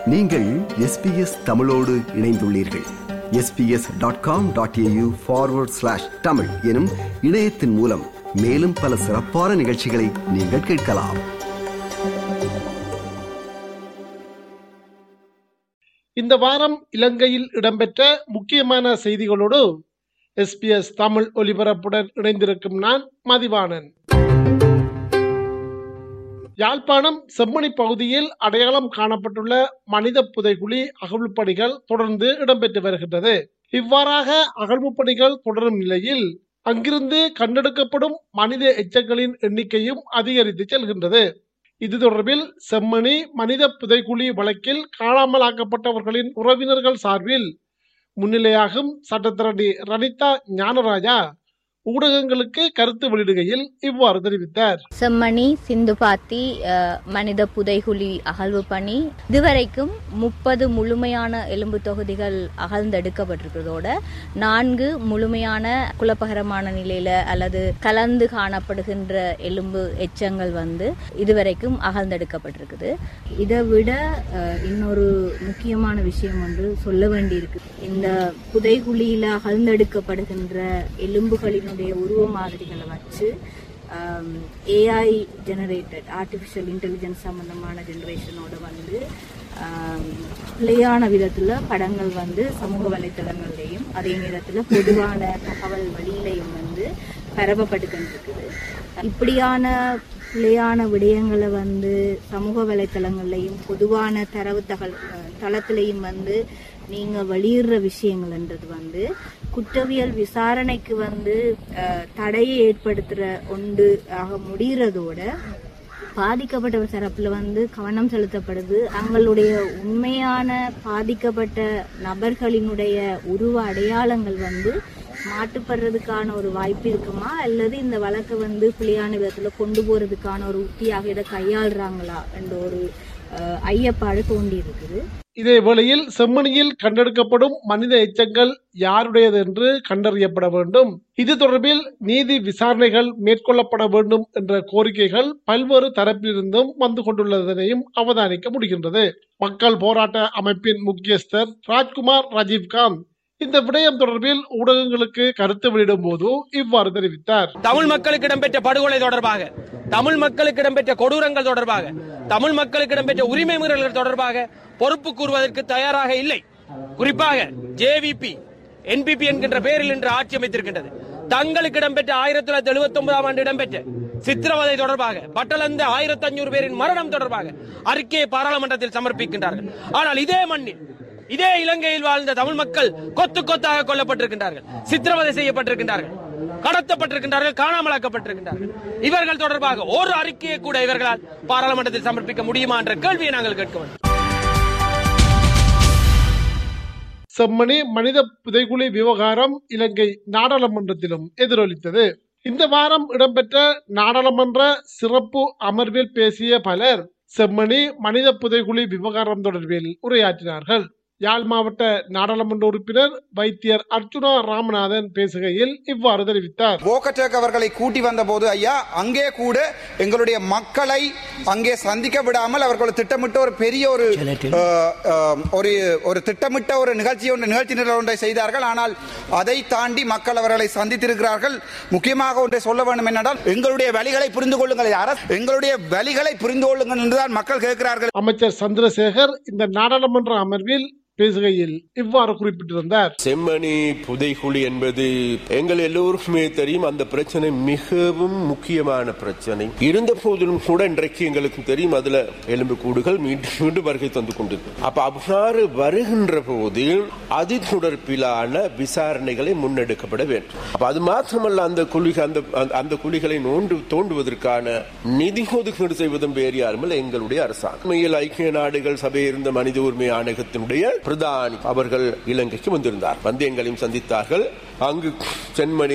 நீங்கள் எஸ்பிஎஸ் தமிழோடு இணைந்துள்ளீர்கள் SBS dot com dot AU forward slash Tamil எனும் இணையத்தின் மூலம் மேலும் பல சிறப்பான நிகழ்ச்சிகளை நீங்கள் கேட்கலாம் இந்த வாரம் இலங்கையில் இடம்பெற்ற முக்கியமான செய்திகளோடு எஸ்பிஎஸ் தமிழ் ஒலிபரப்புடன் இணைந்திருக்கும் நான் மதிவாணன் யாழ்ப்பாணம் செம்மணி பகுதியில் அடையாளம் காணப்பட்டுள்ள மனித புதைகுழி அகழ்வு பணிகள் தொடர்ந்து இடம்பெற்று வருகின்றது இவ்வாறாக அகழ்வு பணிகள் தொடரும் நிலையில் அங்கிருந்து கண்டெடுக்கப்படும் மனித எச்சங்களின் எண்ணிக்கையும் அதிகரித்து செல்கின்றது இது தொடர்பில் செம்மணி மனித புதைக்குழி வழக்கில் காணாமலாக்கப்பட்டவர்களின் உறவினர்கள் சார்பில் முன்னிலையாகும் சட்டத்திரணி ரனிதா ஞானராஜா ஊடகங்களுக்கு கருத்து வெளியிடுகையில் இவ்வாறு தெரிவித்தார் செம்மணி சிந்துபாத்தி அஹ், மனித புதைகுழி அகழ்வு பணி இதுவரைக்கும் முப்பது முழுமையான எலும்பு தொகுதிகள் அகழ்ந்தெடுக்கப்பட்டிருக்கிறதோட நான்கு முழுமையான குழப்பகரமான நிலையில அல்லது கலந்து காணப்படுகின்ற எலும்பு எச்சங்கள் வந்து இதுவரைக்கும் அகழ்ந்தெடுக்கப்பட்டிருக்குது இதை விட அஹ், இன்னொரு முக்கியமான விஷயம் ஒன்று சொல்ல வேண்டியிருக்கு இந்த புதைகுழியில அகழ்ந்தெடுக்கப்படுகின்ற எலும்புகளினுடைய உருவ மாதிரிகளை வச்சு ஏஐ ஜெனரேட்டட் ஆர்டிஃபிஷியல் இன்டெலிஜென்ஸ் சம்பந்தமான ஜெனரேஷனோட வந்து ஆம், பிழையான விதத்துல படங்கள் வந்து சமூக வலைத்தளங்கள்லையும் அதே நேரத்துல பொதுவான தகவல் வழியிலையும் வந்து பரப்பப்பட்டு கொண்டிருக்குது இப்படியான பிழையான விடயங்களை வந்து சமூக வலைத்தளங்கள்லையும் பொதுவான தரவு தகவல் தளத்திலையும் வந்து நீங்க வெளியிடுற விஷயங்கள்ன்றது வந்து குற்றவியல் விசாரணைக்கு வந்து அஹ், தடையை ஏற்படுத்துற ஒன்று ஆக முடிகிறதோட பாதிக்கப்பட்ட தரப்புல வந்து கவனம் செலுத்தப்படுது தங்களுடைய உண்மையான பாதிக்கப்பட்ட நபர்களினுடைய உருவ அடையாளங்கள் வந்து மாட்டுப்படுறதுக்கான ஒரு வாய்ப்பு இருக்குமா அல்லது இந்த வழக்கை வந்து பிழையான விதத்துல கொண்டு போறதுக்கான ஒரு உத்தியாக இதை கையாளுறாங்களா என்ற ஒரு அஹ், ஐயப்பாடு தோண்டி இருக்குது இதே வேளையில் செம்மணியில் கண்டெடுக்கப்படும் மனித எச்சங்கள் யாருடையது என்று கண்டறியப்பட வேண்டும் இது தொடர்பில் நீதி விசாரணைகள் மேற்கொள்ளப்பட வேண்டும் என்ற கோரிக்கைகள் பல்வேறு தரப்பிலிருந்தும் வந்து கொண்டுள்ளதனையும் அவதானிக்க முடிகின்றது மக்கள் போராட்ட அமைப்பின் முக்கியஸ்தர் ராஜ்குமார் ராஜீவ்காந்த் இந்த விடயம் தொடர்பில் ஊடகங்களுக்கு கருத்து வெளியிடும் போது இவ்வாறு தெரிவித்தார் தமிழ் மக்களுக்கு இடம்பெற்ற படுகொலை தொடர்பாக தமிழ் மக்களுக்கு இடம்பெற்ற கொடூரங்கள் தொடர்பாக தமிழ் மக்களுக்கு இடம்பெற்ற உரிமை மீறல்கள் தொடர்பாக பொறுப்பு கூறுவதற்கு தயாராக இல்லை குறிப்பாக ஜேவிபி என்பிபி என்கின்ற பெயரில் இன்று ஆட்சி அமைத்திருக்கின்றது தங்களுக்கு இடம்பெற்ற ஆயிரத்தி தொள்ளாயிரத்தி எழுபத்தி ஒன்பதாம் ஆண்டு இடம்பெற்ற சித்திரவதை தொடர்பாக பட்டளந்த ஆயிரத்தி அஞ்சூறு பேரின் மரணம் தொடர்பாக அறிக்கையை பாராளுமன்றத்தில் சமர்ப்பிக்கின்றார்கள் ஆனால் இதே மண்ணில் இதே இலங்கையில் வாழ்ந்த தமிழ் மக்கள் கொத்து கொத்தாக கொல்லப்பட்டிருக்கின்றார்கள் சித்திரவதை செய்யப்பட்டிருக்கின்றார்கள் கடத்தப்பட்டிருக்கின்றார்கள் காணாமலாக்கப்பட்டிருக்கின்றார்கள் இவர்கள் தொடர்பாக ஒரு அறிக்கையை கூட இவர்களால் பாராளுமன்றத்தில் சமர்ப்பிக்க முடியுமா என்ற கேள்வியை நாங்கள் கேட்க வேண்டும் செம்மணி மனித புதைகுழி விவகாரம் இலங்கை நாடாளுமன்றத்திலும் எதிரொலித்தது இந்த வாரம் இடம்பெற்ற நாடாளுமன்ற சிறப்பு அமர்வில் பேசிய பலர் செம்மணி மனித புதைகுழி விவகாரம் தொடர்பில் உரையாற்றினார்கள் யாழ் மாவட்ட நாடாளுமன்ற உறுப்பினர் வைத்தியர் அர்ச்சுனா ராமநாதன் பேசுகையில் இவ்வாறு தெரிவித்தார் போக்கட்டேக் அவர்களை கூட்டி வந்தபோது ஐயா அங்கே கூட எங்களுடைய மக்களை அங்கே சந்திக்க விடாமல் அவர்கள் திட்டமிட்ட ஒரு பெரிய ஒரு அஹ், அஹ், ஒரு ஒரு திட்டமிட்ட ஒரு நிகழ்ச்சி ஒன்று நிகழ்ச்சி நிரல் ஒன்றை செய்தார்கள் ஆனால் அதை தாண்டி மக்கள் அவர்களை சந்தித்திருக்கிறார்கள் முக்கியமாக ஒன்றை சொல்ல வேண்டும் என்னென்றால் எங்களுடைய வழிகளை புரிந்து கொள்ளுங்கள் அரசு எங்களுடைய வழிகளை புரிந்து கொள்ளுங்கள் என்றுதான் மக்கள் கேட்கிறார்கள் அமைச்சர் சந்திரசேகர் இந்த நாடாளுமன்ற அமர்வில் பேசுகையில் இவ்வாறு குறிப்பிட்டிருந்தார் செம்மணி புதைகுழி என்பது எங்கள் எல்லோருக்குமே தெரியும் அந்த பிரச்சனை மிகவும் முக்கியமான பிரச்சனை இருந்த போதிலும் கூட இன்றைக்கு எங்களுக்கு தெரியும் அதுல எலும்பு கூடுகள் மீண்டும் மீண்டும் வருகை தந்து கொண்டிருக்கு அப்ப அவ்வாறு வருகின்ற போது அது தொடர்பிலான விசாரணைகளை முன்னெடுக்கப்பட வேண்டும் அப்ப அது மாத்திரமல்ல அந்த குழிகள் அந்த அந்த- அந்த குழிகளை நோண்டு தோண்டுவதற்கான நிதி ஒதுக்கீடு செய்வதும் வேறு யாருமில்லை எங்களுடைய அரசாங்கம் உண்மையில் ஐக்கிய நாடுகள் சபை இருந்த மனித உரிமை ஆணையத்தினுடைய பிரதானி அவர்கள் இலங்கைக்கு வந்திருந்தார் வந்து எங்களையும் சந்தித்தார்கள் அங்கு சென்மணி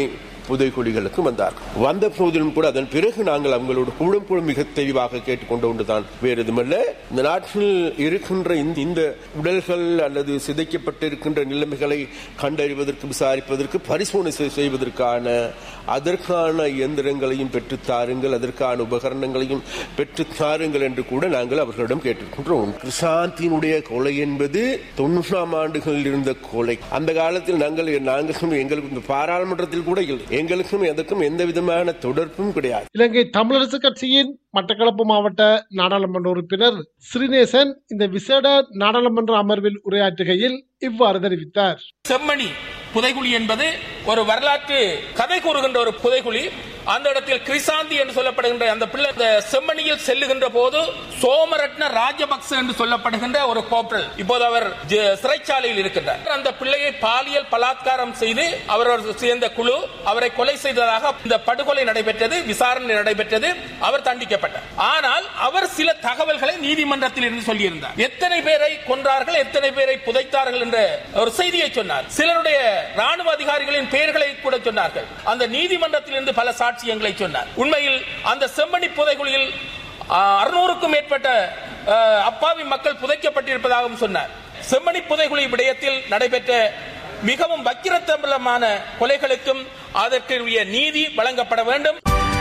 புதைக்குழிகளுக்கும் வந்தார்கள் வந்த போதிலும் கூட அதன் பிறகு நாங்கள் அவங்களோட குழும்பும் மிக தெளிவாக கேட்டுக்கொண்டு ஒன்றுதான் வேறு எதுமல்ல இந்த நாட்டில் இருக்கின்ற இந்த இந்த உடல்கள் அல்லது சிதைக்கப்பட்டிருக்கின்ற நிலைமைகளை கண்டறிவதற்கு விசாரிப்பதற்கு பரிசோதனை செய்- செய்வதற்கான அதற்கான இயந்திரங்களையும் பெற்றுத் தாருங்கள் அதற்கான உபகரணங்களையும் பெற்றுத் தாருங்கள் என்று கூட நாங்கள் அவர்களிடம் கேட்டிருக்கின்றோம் கிருஷாந்தினுடைய கொலை என்பது தொண்ணூறாம் ஆண்டுகளில் இருந்த கொலை அந்த காலத்தில் நாங்கள் நாங்கள் எங்களுக்கு இந்த பாராளுமன்றத்தில் கூட இல்லை எங்களுக்கும் எதற்கும் எந்த விதமான தொடர்பும் கிடையாது இலங்கை தமிழரசு கட்சியின் மட்டக்களப்பு மாவட்ட நாடாளுமன்ற உறுப்பினர் ஸ்ரீநேசன் இந்த விசேட நாடாளுமன்ற அமர்வில் உரையாற்றுகையில் இவ்வாறு தெரிவித்தார் செம்மணி புதைகுழி என்பது ஒரு வரலாற்று கதை கூறுகின்ற ஒரு புதைகுழி அந்த இடத்தில் கிரிசாந்தி என்று சொல்லப்படுகின்ற அந்த பிள்ளை அந்த செம்மணியில் செல்லுகின்ற போது சோமரட்ன ராஜபக்ச என்று சொல்லப்படுகின்ற ஒரு கோப்ரல் இப்போது அவர் ஜ- சிறைச்சாலையில் இருக்கின்றார் அந்த பிள்ளையை பாலியல் பலாத்காரம் செய்து அவர் சேர்ந்த குழு அவரை கொலை செய்ததாக இந்த படுகொலை நடைபெற்றது விசாரணை நடைபெற்றது அவர் தண்டிக்கப்பட்டார் ஆனால் அவர் சில தகவல்களை நீதிமன்றத்தில் இருந்து சொல்லியிருந்தார் எத்தனை பேரை கொன்றார்கள் எத்தனை பேரை புதைத்தார்கள் என்ற ஒரு செய்தியை சொன்னார் சிலருடைய ராணுவ அதிகாரிகளின் பெயர்களை கூட சொன்னார்கள் அந்த நீதிமன்றத்தில் இருந்து பல சாட்சியங்களை சொன்னார் உண்மையில் அந்த செம்மணி புதைகுழியில் அறுநூறுக்கும் மேற்பட்ட ஆ, அப்பாவி மக்கள் புதைக்கப்பட்டிருப்பதாகவும் சொன்னார் செம்மணி புதைகுழி விடயத்தில் நடைபெற்ற மிகவும் வக்கிரத்தம்பலமான கொலைகளுக்கும் அதற்குரிய நீதி வழங்கப்பட வேண்டும்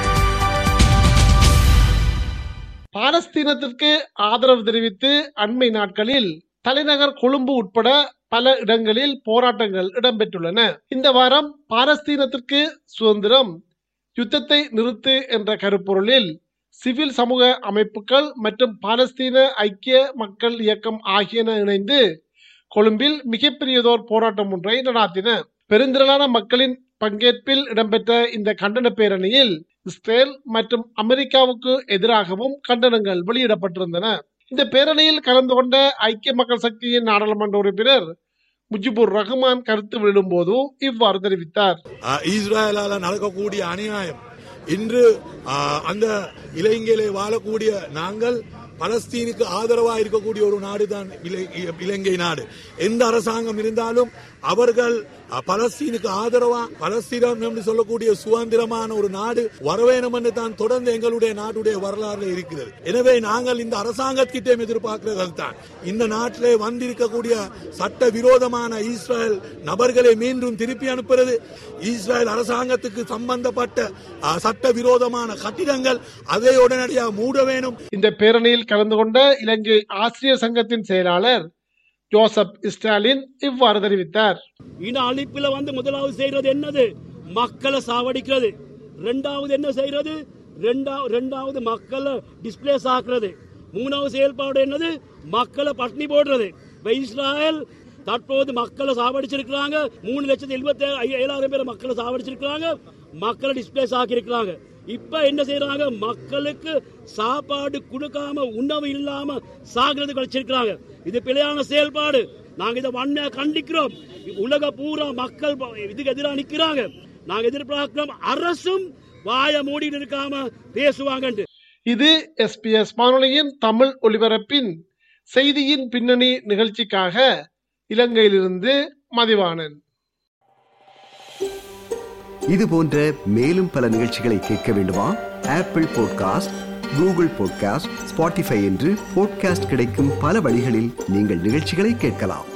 பாலஸ்தீனத்திற்கு ஆதரவு தெரிவித்து அண்மை நாட்களில் தலைநகர் கொழும்பு உட்பட பல இடங்களில் போராட்டங்கள் இடம்பெற்றுள்ளன இந்த வாரம் பாலஸ்தீனத்திற்கு சுதந்திரம் யுத்தத்தை நிறுத்து என்ற கருப்பொருளில் சிவில் சமூக அமைப்புகள் மற்றும் பாலஸ்தீன ஐக்கிய மக்கள் இயக்கம் ஆகியன இணைந்து கொழும்பில் மிகப்பெரியதோர் போராட்டம் ஒன்றை நடாத்தின பெருந்திரளான மக்களின் பங்கேற்பில் இடம்பெற்ற இந்த கண்டன பேரணியில் இஸ்ரேல் மற்றும் அமெரிக்காவுக்கு எதிராகவும் கண்டனங்கள் வெளியிடப்பட்டிருந்தன இந்த பேரணியில் கலந்து கொண்ட ஐக்கிய மக்கள் சக்தியின் நாடாளுமன்ற உறுப்பினர் முஜிபுர் ரஹ்மான் கருத்து வெளியிடும்போது இவ்வாறு தெரிவித்தார் ஆஹ் இஸ்ரேலால நடக்கக்கூடிய அநியாயம் இன்று ஆஹ் அந்த இலங்கையிலே வாழக்கூடிய நாங்கள் பலஸ்தீனுக்கு ஆதரவா இருக்கக்கூடிய ஒரு நாடு தான் இலங்கை நாடு எந்த அரசாங்கம் இருந்தாலும் அவர்கள் அஹ், பலஸ்தீனுக்கு ஆதரவா பலஸ்தீனம் என்று சொல்லக்கூடிய சுதந்திரமான ஒரு நாடு வரவேணும் என்று தான் தொடர்ந்து எங்களுடைய நாட்டுடைய வரலாறு இருக்கிறது எனவே நாங்கள் இந்த அரசாங்கத்திட்டே எதிர்பார்க்கிறது தான் இந்த நாட்டிலே வந்திருக்கக்கூடிய சட்ட விரோதமான இஸ்ரேல் நபர்களை மீண்டும் திருப்பி அனுப்புறது இஸ்ரேல் அரசாங்கத்துக்கு சம்பந்தப்பட்ட அஹ், சட்ட விரோதமான கட்டிடங்கள் அதை உடனடியாக மூட வேணும் இந்த பேரணியில் கலந்து கொண்ட இலங்கை ஆசிரியர் சங்கத்தின் செயலாளர் ஜோசப் ஸ்டாலின் இவ்வாறு தெரிவித்தார் இன அழிப்புல வந்து முதலாவது செய்யறது என்னது மக்களை சாவடிக்கிறது ரெண்டாவது என்ன செய்யறது ரெண்டாவது ரெண்டாவது மக்களை டிஸ்பிளேஸ் ஆக்குறது மூணாவது செயல்பாடு என்னது மக்களை பட்டினி போடுறது இப்ப இஸ்ராயல் தற்போது மக்களை சாவடிச்சிருக்கிறாங்க மூணு லட்சத்தி எழுபத்தி ஏழாயிரம் பேர் மக்களை சாவடிச்சிருக்கிறாங்க மக்களை டிஸ்பிளேஸ் ஆக்கியிருக்கிறாங்க இப்ப என்ன செய்யறாங்க மக்களுக்கு சாப்பாடு கொடுக்காம உணவு இல்லாம சாகிறது கழிச்சிருக்கிறாங்க இது பிழையான செயல்பாடு நாங்க இதை வன்மையா கண்டிக்கிறோம் உலக பூரா மக்கள் இதுக்கு எதிராக நிக்கிறாங்க நாங்க எதிர்பார்க்கிறோம் அரசும் வாய மூடிட்டு இருக்காம பேசுவாங்கன்ட்டு இது எஸ்பிஎஸ் வானொலியின் தமிழ் ஒலிபரப்பின் செய்தியின் பின்னணி நிகழ்ச்சிக்காக இலங்கையிலிருந்து மதிவாணன் இது போன்ற மேலும் பல நிகழ்ச்சிகளை கேட்க வேண்டுமா Apple podcast Google podcast Spotify என்று பாட்காஸ்ட் கிடைக்கும் பல வழிகளில் நீங்கள் நிகழ்ச்சிகளை கேட்கலாம்